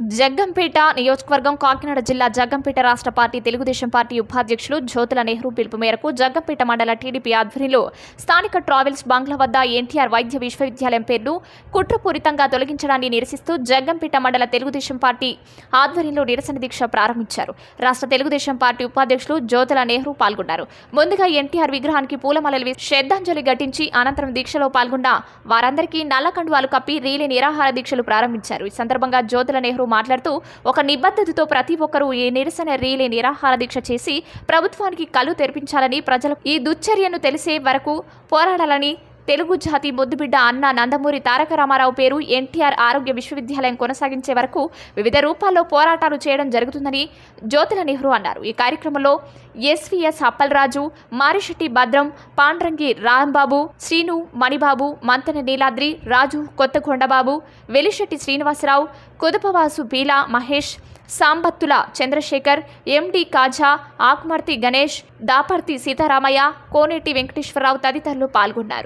జగ్గంపేట నియోజకవర్గం కాకినాడ జిల్లా జగ్గంపేట రాష్ట్ర పార్టీ తెలుగుదేశం పార్టీ ఉపాధ్యక్షులు జ్యోతుల నెహ్రూ పిలుపు మేరకు జగ్గంపేట మండల టీడీపీ ఆధ్వర్యంలో స్థానిక ట్రావెల్స్ బంగ్లా వద్ద ఎన్టీఆర్ వైద్య విశ్వవిద్యాలయం పేరును కుట్రపూరితంగా తొలగించడాన్ని నిరసిస్తూ జగ్గంపేట మండల తెలుగుదేశం పార్టీ ఆధ్వర్యంలో నిరసన దీక్ష ప్రారంభించారు రాష్ట్ర తెలుగుదేశం పార్టీ ఉపాధ్యక్షులు జ్యోతుల నెహ్రూ పాల్గొన్నారు ముందుగా ఎన్టీఆర్ విగ్రహానికి పూలమాలలు వేసి శ్రద్ధాంజలి ఘటించి అనంతరం దీక్షలో పాల్గొన్న వారందరికీ నల్ల కండువాలు కప్పి రీలే నిరాహార దీక్షలు ప్రారంభించారు ఈ సందర్భంగా జ్యోతుల నెహ్రూ మాట్లాడుతూ ఒక నిబద్ధతతో ప్రతి ఒక్కరూ ఈ నిరసన రీలే నిరాహార దీక్ష చేసి ప్రభుత్వానికి కళ్ళు తెరిపించాలని ప్రజలు ఈ దుశ్చర్యను తెలిసే వరకు పోరాడాలని తెలుగు జాతి ముద్దుబిడ్డ అన్న నందమూరి తారక రామారావు పేరు ఎన్టీఆర్ ఆరోగ్య విశ్వవిద్యాలయం కొనసాగించే వరకు వివిధ రూపాల్లో పోరాటాలు చేయడం జరుగుతుందని జ్యోతుల నెహ్రూ అన్నారు ఈ కార్యక్రమంలో ఎస్వీఎస్ అప్పలరాజు మారిశెట్టి భద్రం పాండ్రంగి రాంబాబు శ్రీను మణిబాబు మంతన నీలాద్రి రాజు కొత్తకొండబాబు వెలిశెట్టి శ్రీనివాసరావు కుదపవాసు బీలా మహేష్ సాంబత్తుల చంద్రశేఖర్ ఎండి కాజా ఆకుమర్తి గణేష్ దాపర్తి సీతారామయ్య కోనేటి వెంకటేశ్వరరావు తదితరులు పాల్గొన్నారు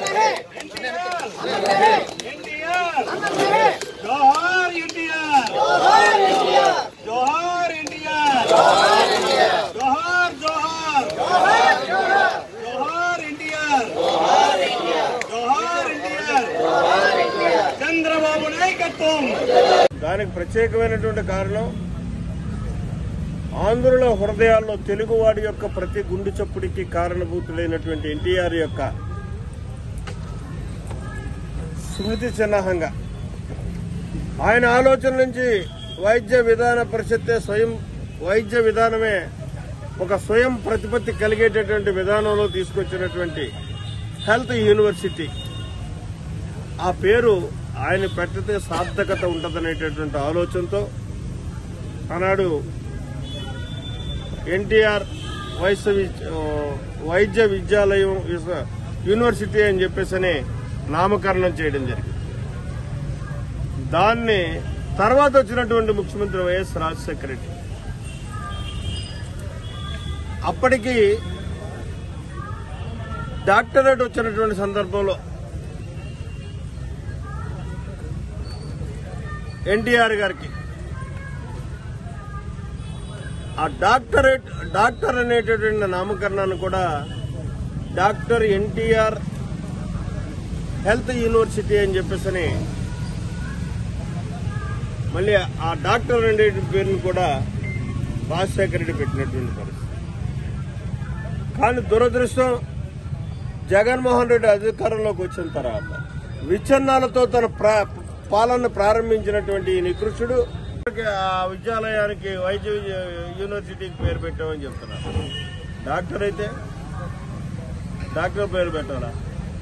జోహార్ ఎన్టీఆర్ జోహార్ ఎన్టీఆర్ జోహార్ జోహార్ జోహార్ ఎన్టీఆర్ జోహార్ ఎన్టీఆర్ చంద్రబాబు నాయకత్వం దానికి ప్రత్యేకమైనటువంటి కారణం ఆంధ్రుల హృదయాల్లో తెలుగువాడి యొక్క ప్రతి గుండు చప్పుడికి కారణభూతులైనటువంటి ఎన్టీఆర్ యొక్క స్మృతి చిహ్నంగా ఆయన ఆలోచన నుంచి వైద్య విధాన పరిషత్తే స్వయం వైద్య విధానమే ఒక స్వయం ప్రతిపత్తి కలిగేటటువంటి విధానంలో తీసుకొచ్చినటువంటి హెల్త్ యూనివర్సిటీ ఆ పేరు ఆయన పెట్టితే సార్థకత ఉంటుందనేటటువంటి ఆలోచనతో ఆనాడు ఎన్టీఆర్ వైశ్య విద్య- వైద్య విద్యాలయం విశ్వ- యూనివర్సిటీ అని చెప్పేసి నామకరణం చేయడం జరిగింది దాన్ని తర్వాత వచ్చినటువంటి ముఖ్యమంత్రి వైఎస్ రాజశేఖర రెడ్డి అప్పటికి డాక్టరేట్ వచ్చినటువంటి సందర్భంలో ఎన్టీఆర్ గారికి ఆ డాక్టరేట్ డాక్టర్ అనేటటువంటి నామకరణాన్ని కూడా డాక్టర్ ఎన్టీఆర్ హెల్త్ యూనివర్సిటీ అని చెప్పేసి మళ్ళీ ఆ డాక్టర్ అనే పేరును కూడా రాజశేఖర రెడ్డి పెట్టినటువంటి పరిస్థితి కానీ దురదృష్టం జగన్మోహన్ రెడ్డి అధికారంలోకి వచ్చిన తర్వాత విచ్ఛిన్నాలతో తన ప్రా- పాలన ప్రారంభించినటువంటి ఈ నికృష్టుడు ఆ విద్యాలయానికి వైద్య విద్య- యూనివర్సిటీకి పేరు పెట్టామని చెప్తున్నారు డాక్టర్ అయితే డాక్టర్ పేరు పెట్టాలా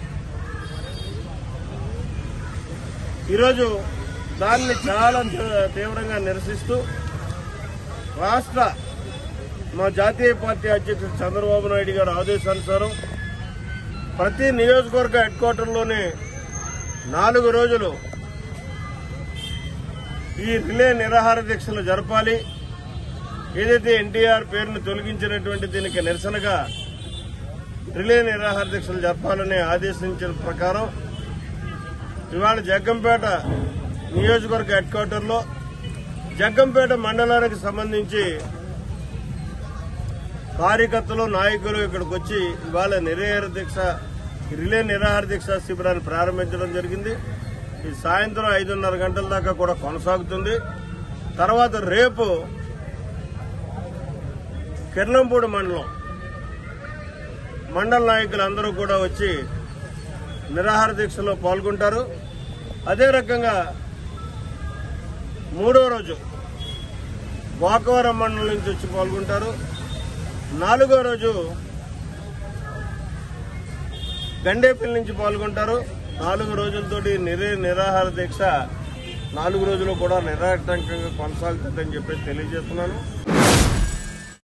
ఈరోజు దాన్ని చాలా తీ- తీవ్రంగా నిరసిస్తూ రాష్ట్ర మా జాతీయ పార్టీ అధ్యక్షుడు చంద్రబాబు నాయుడు గారి ఆదేశానుసారం ప్రతి నియోజకవర్గ హెడ్ క్వార్టర్లోనే నాలుగు రోజులు ఈ రిలే నిరాహార దీక్షలు జరపాలి ఏదైతే ఎన్టీఆర్ పేరును తొలగించినటువంటి దీనికి నిరసనగా రిలే నిరాహార దీక్షలు జరపాలని ఆదేశించిన ప్రకారం ఇవాళ జగ్గంపేట నియోజకవర్గ హెడ్ క్వార్టర్లో జగ్గంపేట మండలానికి సంబంధించి కార్యకర్తలు నాయకులు ఇక్కడికి వచ్చి ఇవాళ నిరాహార దీక్ష రిలే నిరాహార దీక్ష శిబిరాన్ని ప్రారంభించడం జరిగింది ఈ సాయంత్రం ఐదున్నర గంటల దాకా కూడా కొనసాగుతుంది తర్వాత రేపు కిర్లంపూడి మండలం మండల నాయకులందరూ కూడా వచ్చి నిరాహార దీక్షలో పాల్గొంటారు అదే రకంగా మూడో రోజు గోకవరం మండలం నుంచి వచ్చి పాల్గొంటారు నాలుగో రోజు గండేపల్లి నుంచి పాల్గొంటారు నాలుగు రోజులతోటి నిరే నిరాహార దీక్ష నాలుగు రోజులు కూడా నిరాటంకంగా కొనసాగుతుందని చెప్పి తెలియజేస్తున్నాను